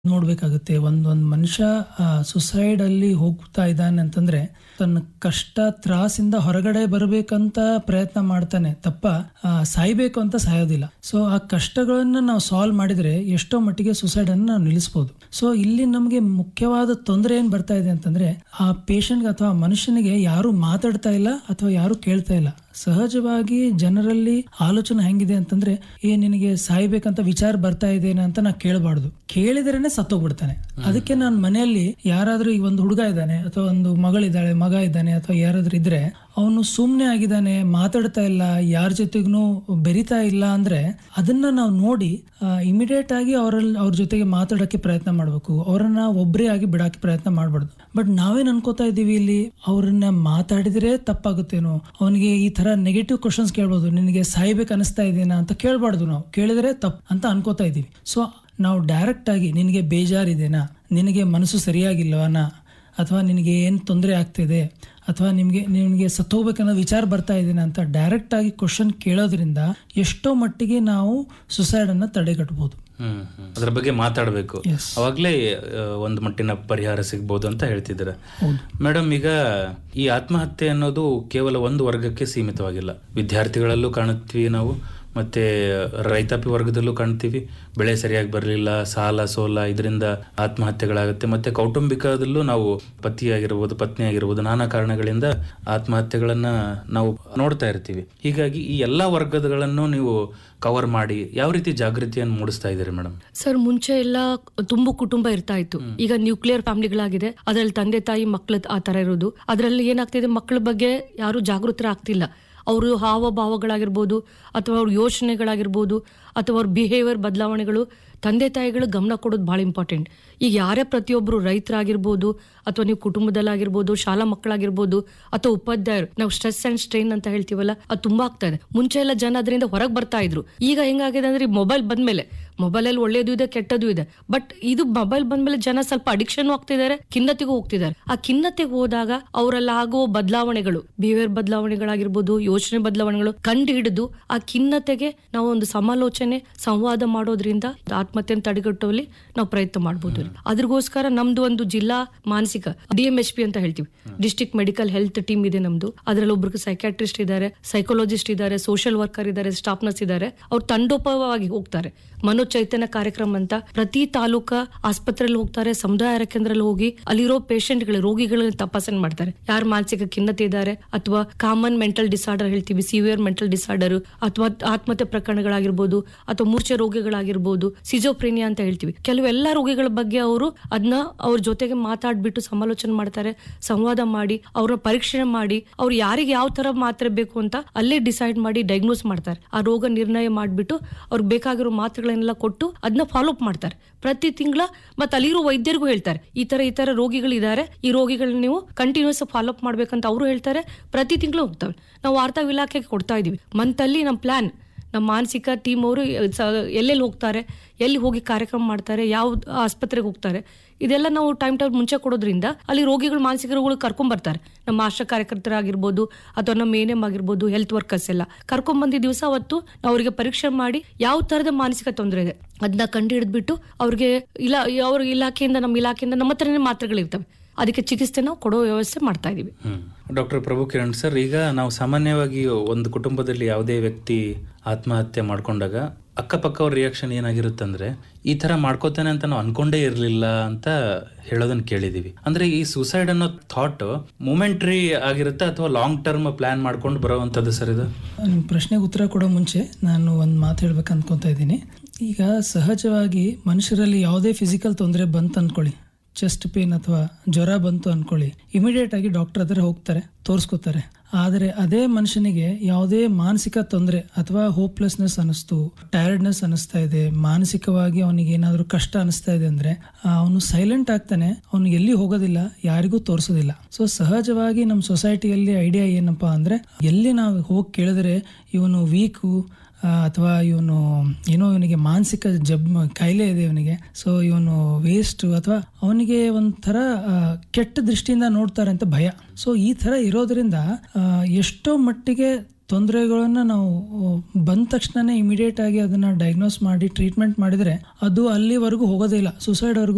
ನೋಡ್ಬೇಕಾಗುತ್ತೆ ಒಂದೊಂದು ಮನುಷ್ಯ ಸುಸೈಡ್ ಅಲ್ಲಿ ಹೋಗ್ತಾ ಇದ್ದಾನೆ ಅಂತಂದ್ರೆ ತನ್ನ ಕಷ್ಟ ತ್ರಾಸಿಂದ ಹೊರಗಡೆ ಬರಬೇಕಂತ ಪ್ರಯತ್ನ ಮಾಡ್ತಾನೆ ತಪ್ಪ ಆ, ಸಾಯ್ಬೇಕು ಅಂತ ಸಾಯೋದಿಲ್ಲ ಸೊ ಆ ಕಷ್ಟಗಳನ್ನ ನಾವು ಸಾಲ್ವ್ ಮಾಡಿದ್ರೆ ಎಷ್ಟೋ ಮಟ್ಟಿಗೆ ಸುಸೈಡ್ ಅನ್ನು ನಾವು ನಿಲ್ಲಿಸಬಹುದು ಸೊ ಇಲ್ಲಿ ನಮಗೆ ಮುಖ್ಯವಾದ ತೊಂದರೆ ಏನ್ ಬರ್ತಾ ಇದೆ ಅಂತಂದ್ರೆ ಆ ಪೇಷಂಟ್ಗೆ ಅಥವಾ ಮನುಷ್ಯನಿಗೆ ಯಾರು ಮಾತಾಡ್ತಾ ಇಲ್ಲ ಅಥವಾ ಯಾರು ಕೇಳ್ತಾ ಇಲ್ಲ ಸಹಜವಾಗಿ ಜನರಲ್ಲಿ ಆಲೋಚನೆ ಹೆಂಗಿದೆ ಅಂತಂದ್ರೆ ಏ ನಿನಗೆ ಸಾಯ್ಬೇಕಂತ ವಿಚಾರ ಬರ್ತಾ ಇದೇನೆ ಅಂತ ನಾ ಕೇಳಬಾರ್ದು ಕೇಳಿದ್ರೇನೆ ಸತ್ತೋಗ್ಬಿಡ್ತಾನೆ ಅದಕ್ಕೆ ನಾನು ಮನೆಯಲ್ಲಿ ಯಾರಾದ್ರೂ ಈಗ ಒಂದು ಹುಡುಗ ಇದ್ದಾನೆ ಅಥವಾ ಒಂದು ಮಗಳಿದ್ದಾಳೆ ಮಗ ಇದ್ದಾನೆ ಅಥವಾ ಯಾರಾದ್ರೂ ಇದ್ರೆ ಅವನು ಸುಮ್ನೆ ಆಗಿದ್ದಾನೆ ಮಾತಾಡ್ತಾ ಇಲ್ಲ ಯಾರ ಜೊತೆಗೂ ಬೆರಿತಾ ಇಲ್ಲ ಅಂದ್ರೆ ಅದನ್ನ ನಾವು ನೋಡಿ ಇಮಿಡಿಯೇಟ್ ಆಗಿ ಅವರಲ್ಲಿ ಅವ್ರ ಜೊತೆಗೆ ಮಾತಾಡಕ್ಕೆ ಪ್ರಯತ್ನ ಮಾಡಬೇಕು ಅವರನ್ನ ಒಬ್ಬರೇ ಆಗಿ ಬಿಡಕ್ಕೆ ಪ್ರಯತ್ನ ಮಾಡಬಾರ್ದು ಬಟ್ ನಾವೇನ್ ಅನ್ಕೋತಾ ಇದೀವಿ ಇಲ್ಲಿ ಅವ್ರನ್ನ ಮಾತಾಡಿದ್ರೆ ತಪ್ಪಾಗುತ್ತೇನೋ ಅವನಿಗೆ ಈ ತರ ನೆಗೆಟಿವ್ ಕ್ವಶನ್ಸ್ ಕೇಳ್ಬೋದು ನಿನಗೆ ಸಾಯ್ಬೇಕು ಅನಿಸ್ತಾ ಇದೆನಾ ಅಂತ ಕೇಳಬಾರ್ದು ನಾವು ಕೇಳಿದ್ರೆ ತಪ್ಪು ಅಂತ ಅನ್ಕೋತಾ ಇದೀವಿ ಸೊ ನಾವು ಡೈರೆಕ್ಟ್ ಆಗಿ ನಿನಗೆ ಬೇಜಾರಿದೆನಾ ನಿನಗೆ ಮನಸ್ಸು ಸರಿಯಾಗಿಲ್ವನಾ ಅಥವಾ ನಿನಗೆ ಏನು ತೊಂದರೆ ಆಗ್ತಿದೆ ಅಥವಾ ನಿಮಗೆ ನಿನಗೆ ಸತ್ತೋಗ್ಬೇಕನ್ನೋ ವಿಚಾರ ಬರ್ತಾ ಇದೆನಾ ಅಂತ ಡೈರೆಕ್ಟ್ ಆಗಿ ಕ್ವಶನ್ ಕೇಳೋದ್ರಿಂದ ಎಷ್ಟೋ ಮಟ್ಟಿಗೆ ನಾವು ಸುಸೈಡ್ ಅನ್ನ ತಡೆಗಟ್ಟಬಹುದು ಹ್ಮ್ ಹ್ಮ್. ಅದ್ರ ಬಗ್ಗೆ ಮಾತಾಡಬೇಕು Yes. ಅವಾಗ್ಲೇ ಆ, ಒಂದು ಮಟ್ಟಿನ ಪರಿಹಾರ ಸಿಗ್ಬೋದು ಅಂತ ಹೇಳ್ತಿದ್ದೀರ ಹೌದು ಮೇಡಮ್ ಈಗ ಈ ಆತ್ಮಹತ್ಯೆ ಅನ್ನೋದು ಕೇವಲ ಒಂದು ವರ್ಗಕ್ಕೆ ಸೀಮಿತವಾಗಿಲ್ಲ ವಿದ್ಯಾರ್ಥಿಗಳಲ್ಲೂ ಕಾಣುತ್ತೀವಿ ನಾವು ಮತ್ತೆ ರೈತಾಪಿ ವರ್ಗದಲ್ಲೂ ಕಾಣ್ತೀವಿ ಬೆಳೆ ಸರಿಯಾಗಿ ಬರಲಿಲ್ಲ ಸಾಲ ಸೋಲ ಇದರಿಂದ ಆತ್ಮಹತ್ಯೆಗಳಾಗುತ್ತೆ ಮತ್ತೆ ಕೌಟುಂಬಿಕದಲ್ಲೂ ನಾವು ಪತಿಯಾಗಿರ್ಬೋದು ಪತ್ನಿ ಆಗಿರ್ಬೋದು ನಾನಾ ಕಾರಣಗಳಿಂದ ಆತ್ಮಹತ್ಯೆಗಳನ್ನ ನಾವು ನೋಡ್ತಾ ಇರ್ತೀವಿ ಹೀಗಾಗಿ ಈ ಎಲ್ಲಾ ವರ್ಗಗಳನ್ನು ನೀವು ಕವರ್ ಮಾಡಿ ಯಾವ ರೀತಿ ಜಾಗೃತಿಯನ್ನು ಮೂಡಿಸ್ತಾ ಇದ್ದೀರಿ ಮೇಡಮ್ ಸರ್ ಮುಂಚೆ ಎಲ್ಲ ತುಂಬು ಕುಟುಂಬ ಇರ್ತಾ ಇತ್ತು ಈಗ ನ್ಯೂಕ್ಲಿಯರ್ ಫ್ಯಾಮಿಲಿಗಳಾಗಿದೆ ಅದ್ರಲ್ಲಿ ತಂದೆ ತಾಯಿ ಮಕ್ಳು ಆ ತರ ಇರೋದು ಅದ್ರಲ್ಲಿ ಏನಾಗ್ತಿದೆ ಮಕ್ಕಳ ಬಗ್ಗೆ ಯಾರು ಜಾಗೃತರಾಗ್ತಿಲ್ಲ ಅವರು ಹಾವಭಾವಗಳಾಗಿರ್ಬೋದು ಅಥವಾ ಅವ್ರ ಯೋಚನೆಗಳಾಗಿರ್ಬೋದು ಅಥವಾ ಅವ್ರ ಬಿಹೇವಿಯರ್ ಬದಲಾವಣೆಗಳು ತಂದೆ ತಾಯಿಗಳು ಗಮನ ಕೊಡೋದು ಬಹಳ ಇಂಪಾರ್ಟೆಂಟ್ ಈಗ ಯಾರೇ ಪ್ರತಿಯೊಬ್ಬರು ರೈತರಾಗಿರ್ಬೋದು ಅಥವಾ ನೀವು ಕುಟುಂಬದಲ್ಲಾಗಿರ್ಬೋದು ಶಾಲಾ ಮಕ್ಕಳಾಗಿರ್ಬೋದು ಅಥವಾ ಉಪಾಧ್ಯಾಯರು ನಾವು ಸ್ಟ್ರೆಸ್ ಅಂಡ್ ಸ್ಟ್ರೈನ್ ಅಂತ ಹೇಳ್ತೀವಲ್ಲ ಅದು ತುಂಬಾ ಆಗ್ತಾ ಇದೆ ಮುಂಚೆ ಎಲ್ಲ ಜನ ಅದರಿಂದ ಹೊರಗೆ ಬರ್ತಾ ಇದ್ರು ಈಗ ಹೆಂಗಾಗಿದೆ ಅಂದ್ರೆ ಮೊಬೈಲ್ ಬಂದ್ಮೇಲೆ ಮೊಬೈಲ್ ಅಲ್ಲಿ ಒಳ್ಳೇದು ಇದೆ ಕೆಟ್ಟದ್ದು ಇದೆ ಬಟ್ ಇದು ಮೊಬೈಲ್ ಬಂದ್ಮೇಲೆ ಜನ ಸ್ವಲ್ಪ ಅಡಿಕ್ಷನ್ ಆಗ್ತಿದ್ದಾರೆ ಖಿನ್ನತೆಗೂ ಹೋಗ್ತಿದ್ದಾರೆ ಆ ಖಿನ್ನತೆಗೆ ಹೋದಾಗ ಅವರಲ್ಲಿ ಆಗುವ ಬದಲಾವಣೆಗಳು ಬಿಹೇವಿಯರ್ ಬದಲಾವಣೆಗಳಾಗಿರ್ಬೋದು ಯೋಚನೆ ಬದಲಾವಣೆಗಳು ಕಂಡು ಹಿಡಿದು ಆ ಖಿನ್ನತೆಗೆ ನಾವು ಒಂದು ಸಮಾಲೋಚನೆ ಸಂವಾದ ಮಾಡೋದ್ರಿಂದ ಆತ್ಮಹತ್ಯೆಯನ್ನು ತಡೆಗಟ್ಟುವಲ್ಲಿ ನಾವು ಪ್ರಯತ್ನ ಮಾಡಬಹುದು ಅದ್ರಗೋಸ್ಕರ ನಮ್ದು ಒಂದು ಜಿಲ್ಲಾ ಮಾನಸಿಕ ಡಿ ಎಂ ಎಚ್ ಪಿ ಅಂತ ಹೇಳ್ತೀವಿ ಡಿಸ್ಟ್ರಿಕ್ಟ್ ಮೆಡಿಕಲ್ ಹೆಲ್ತ್ ಟೀಮ್ ಇದೆ ನಮ್ದು ಅದ್ರಲ್ಲಿ ಒಬ್ರಿಗೆ ಸೈಕ್ಯಾಟ್ರಿಸ್ಟ್ ಇದ್ದಾರೆ ಸೈಕಾಲಜಿಸ್ಟ್ ಇದ್ದಾರೆ ಸೋಷಿಯಲ್ ವರ್ಕರ್ ಇದ್ದಾರೆ ಸ್ಟಾಫ್ ನರ್ಸ್ ಇದ್ದಾರೆ ಅವ್ರು ತಂಡೋಪವಾಗಿ ಹೋಗ್ತಾರೆ ಮನೋಚೈತನ್ಯ ಕಾರ್ಯಕ್ರಮ ಅಂತ ಪ್ರತಿ ತಾಲೂಕಾ ಆಸ್ಪತ್ರೆಯಲ್ಲಿ ಹೋಗ್ತಾರೆ ಸಮುದಾಯ ಆರೋಗ್ಯ ಕೇಂದ್ರದಲ್ಲಿ ಹೋಗಿ ಅಲ್ಲಿರೋ ಪೇಷಂಟ್ಗಳು ರೋಗಿಗಳನ್ನ ತಪಾಸಣೆ ಮಾಡ್ತಾರೆ ಯಾರು ಮಾನಸಿಕ ಖಿನ್ನತೆ ಇದ್ದಾರೆ ಅಥವಾ ಕಾಮನ್ ಮೆಂಟಲ್ ಡಿಸಾರ್ಡರ್ ಹೇಳ್ತೀವಿ ಸಿವಿಯರ್ ಮೆಂಟಲ್ ಡಿಸಾರ್ಡರ್ ಅಥವಾ ಆತ್ಮಹತ್ಯೆ ಪ್ರಕರಣಗಳಾಗಿರ್ಬೋದು ಅಥವಾ ಮೂರ್ಛೆ ರೋಗಿಗಳಾಗಿರ್ಬೋದು ಸಿಜೋಪ್ರೇನಿಯಾ ಅಂತ ಹೇಳ್ತೀವಿ ಕೆಲವೆಲ್ಲ ರೋಗಿಗಳ ಬಗ್ಗೆ ಅವರು ಅದನ್ನ ಅವ್ರ ಜೊತೆಗೆ ಮಾತಾಡ್ಬಿಟ್ಟು ಸಮಾಲೋಚನೆ ಮಾಡ್ತಾರೆ ಸಂವಾದ ಮಾಡಿ ಅವ್ರನ್ನ ಪರೀಕ್ಷೆ ಮಾಡಿ ಅವ್ರು ಯಾರಿಗೆ ಯಾವ ತರ ಮಾತ್ರೆ ಬೇಕು ಅಂತ ಅಲ್ಲೇ ಡಿಸೈಡ್ ಮಾಡಿ ಡಯಾಗ್ನೋಸ್ ಮಾಡ್ತಾರೆ ಆ ರೋಗ ನಿರ್ಣಯ ಮಾಡಿಬಿಟ್ಟು ಅವ್ರಿಗೆ ಬೇಕಾಗಿರೋ ಮಾತ್ರೆಗಳನ್ನೆಲ್ಲ ಕೊಟ್ಟು ಅದನ್ನ ಫಾಲೋ ಅಪ್ ಮಾಡ್ತಾರೆ ಪ್ರತಿ ತಿಂಗಳ ಮತ್ತೆ ಅಲ್ಲಿರೋ ವೈದ್ಯರಿಗೂ ಹೇಳ್ತಾರೆ ಈ ತರ ಈ ತರ ರೋಗಿಗಳಿದ್ದಾರೆ ಈ ರೋಗಿಗಳನ್ನ ನೀವು ಕಂಟಿನ್ಯೂಸ್ ಫಾಲೋ ಅಪ್ ಮಾಡ್ಬೇಕಂತ ಅವರು ಹೇಳ್ತಾರೆ ಪ್ರತಿ ತಿಂಗಳು ಹೋಗ್ತವೆ ನಾವು ವಾರ್ತಾ ಇಲಾಖೆಗೆ ಕೊಡ್ತಾ ಇದೀವಿ ಮಂತ್ ಅಲ್ಲಿ ನಮ್ಮ ಪ್ಲಾನ್ ನಮ್ಮ ಮಾನಸಿಕ ಟೀಮ್ ಅವರು ಎಲ್ಲೆಲ್ಲಿ ಹೋಗ್ತಾರೆ ಎಲ್ಲಿ ಹೋಗಿ ಕಾರ್ಯಕ್ರಮ ಮಾಡ್ತಾರೆ ಯಾವ ಆಸ್ಪತ್ರೆಗೆ ಹೋಗ್ತಾರೆ ಇದೆಲ್ಲ ನಾವು ಟೈಮ್ ಟೈಮ್ ಮುಂಚೆ ಕೊಡೋದ್ರಿಂದ ಅಲ್ಲಿ ರೋಗಿಗಳು ಮಾನಸಿಕ ರೋಗಿಗಳು ಕರ್ಕೊಂಡ್ ಬರ್ತಾರೆ ನಮ್ಮ ಆಶಾ ಕಾರ್ಯಕರ್ತರಾಗಿರ್ಬೋದು ಅಥವಾ ನಮ್ಮ ಎನ್ ಆಗಿರ್ಬೋದು ಹೆಲ್ತ್ ವರ್ಕರ್ಸ್ ಎಲ್ಲ ಕರ್ಕೊಂಡ್ ಬಂದಿದ್ದ ದಿವಸ ಅವತ್ತು ನಾವು ಅವರಿಗೆ ಪರೀಕ್ಷೆ ಮಾಡಿ ಯಾವ ತರದ ಮಾನಸಿಕ ತೊಂದರೆ ಇದೆ ಅದನ್ನ ಕಂಡು ಹಿಡಿದ್ಬಿಟ್ಟು ಅವ್ರಿಗೆ ಇಲಾ ಅವ್ರ ಇಲಾಖೆಯಿಂದ ನಮ್ಮ ಇಲಾಖೆಯಿಂದ ನಮ್ಮ ಹತ್ರನೇ ಮಾತ್ರೆಗಳಿರ್ತವೆ ಅದಕ್ಕೆ ಚಿಕಿತ್ಸೆ ನಾವು ಕೊಡೋ ವ್ಯವಸ್ಥೆ ಮಾಡ್ತಾ ಇದೀವಿ ಹ್ಮ್ ಡಾಕ್ಟರ್ ಪ್ರಭು ಕಿರಣ್ ಸರ್ ಈಗ ನಾವು ಸಾಮಾನ್ಯವಾಗಿ ಒಂದು ಕುಟುಂಬದಲ್ಲಿ ಯಾವುದೇ ವ್ಯಕ್ತಿ ಆತ್ಮಹತ್ಯೆ ಮಾಡ್ಕೊಂಡಾಗ ಅಕ್ಕಪಕ್ಕ ಅವ್ರ ರಿಯಾಕ್ಷನ್ ಏನಾಗಿರುತ್ತಂದ್ರೆ ಈ ತರ ಮಾಡ್ಕೋತಾನೆ ಅಂತ ನಾವು ಅನ್ಕೊಂಡೇ ಇರ್ಲಿಲ್ಲ ಅಂತ ಹೇಳೋದನ್ನ ಕೇಳಿದೀವಿ ಅಂದ್ರೆ ಈ ಸುಸೈಡ್ ಅನ್ನೋ ಥಾಟ್ ಮೂಮೆಂಟ್ರಿ ಆಗಿರುತ್ತೆ ಅಥವಾ ಲಾಂಗ್ ಟರ್ಮ್ ಪ್ಲಾನ್ ಮಾಡ್ಕೊಂಡು ಬರೋವಂಥದ್ದು ಸರ್ ಇದು ನಿಮ್ಮ ಪ್ರಶ್ನೆಗೆ ಉತ್ತರ ಕೊಡೋ ಮುಂಚೆ ನಾನು ಒಂದು ಮಾತು ಹೇಳ್ಬೇಕು ಅನ್ಕೊತಾ ಇದ್ದೀನಿ ಈಗ ಸಹಜವಾಗಿ ಮನುಷ್ಯರಲ್ಲಿ ಯಾವುದೇ ಫಿಸಿಕಲ್ ತೊಂದರೆ ಬಂತು ಅನ್ಕೊಳ್ಳಿ ಚೆಸ್ಟ್ ಪೇನ್ ಅಥವಾ ಜ್ವರ ಬಂತು ಅನ್ಕೊಳ್ಳಿ ಇಮಿಡಿಯೇಟ್ ಆಗಿ ಡಾಕ್ಟರ್ ಹತ್ರ ಹೋಗ್ತಾರೆ ತೋರಿಸ್ಕೋತಾರೆ ಆದರೆ ಅದೇ ಮನುಷ್ಯನಿಗೆ ಯಾವುದೇ ಮಾನಸಿಕ ತೊಂದರೆ ಅಥವಾ ಹೋಪ್ಲೆಸ್ನೆಸ್ ಅನಿಸ್ತು ಟಯರ್ಡ್ನೆಸ್ ಅನಿಸ್ತಾ ಇದೆ ಮಾನಸಿಕವಾಗಿ ಅವನಿಗೆ ಏನಾದರೂ ಕಷ್ಟ ಅನಿಸ್ತಾ ಇದೆ ಅಂದ್ರೆ ಅವನು ಸೈಲೆಂಟ್ ಆಗ್ತಾನೆ ಅವನು ಎಲ್ಲಿ ಹೋಗೋದಿಲ್ಲ ಯಾರಿಗೂ ತೋರಿಸೋದಿಲ್ಲ ಸೊ ಸಹಜವಾಗಿ ನಮ್ಮ ಸೊಸೈಟಿಯಲ್ಲಿ ಐಡಿಯಾ ಏನಪ್ಪಾ ಅಂದ್ರೆ ಎಲ್ಲಿ ನಾವು ಹೋಗಿ ಕೇಳಿದ್ರೆ ಇವನು ವೀಕು ಅಥವಾ ಇವನು ಏನೋ ಇವನಿಗೆ ಮಾನಸಿಕ ಜಬ್ ಕಾಯಿಲೆ ಇದೆ ಇವನಿಗೆ ಸೊ ಇವನು ವೇಸ್ಟ್ ಅಥವಾ ಅವನಿಗೆ ಒಂಥರ ಆ, ಕೆಟ್ಟ ದೃಷ್ಟಿಯಿಂದ ನೋಡ್ತಾರೆ ಅಂತ ಭಯ ಸೊ ಈ ಥರ ಇರೋದ್ರಿಂದ ಆ, ಎಷ್ಟೋ ಮಟ್ಟಿಗೆ ತೊಂದರೆಗಳನ್ನ ನಾವು ಬಂದ ತಕ್ಷಣನೇ ಇಮಿಡಿಯೇಟ್ ಆಗಿ ಅದನ್ನ ಡಯಾಗ್ನೋಸ್ ಮಾಡಿ ಟ್ರೀಟ್ಮೆಂಟ್ ಮಾಡಿದ್ರೆ ಅದು ಅಲ್ಲಿವರೆಗೂ ಹೋಗೋದೇ ಇಲ್ಲ ಸುಸೈಡ್ ವರೆಗೂ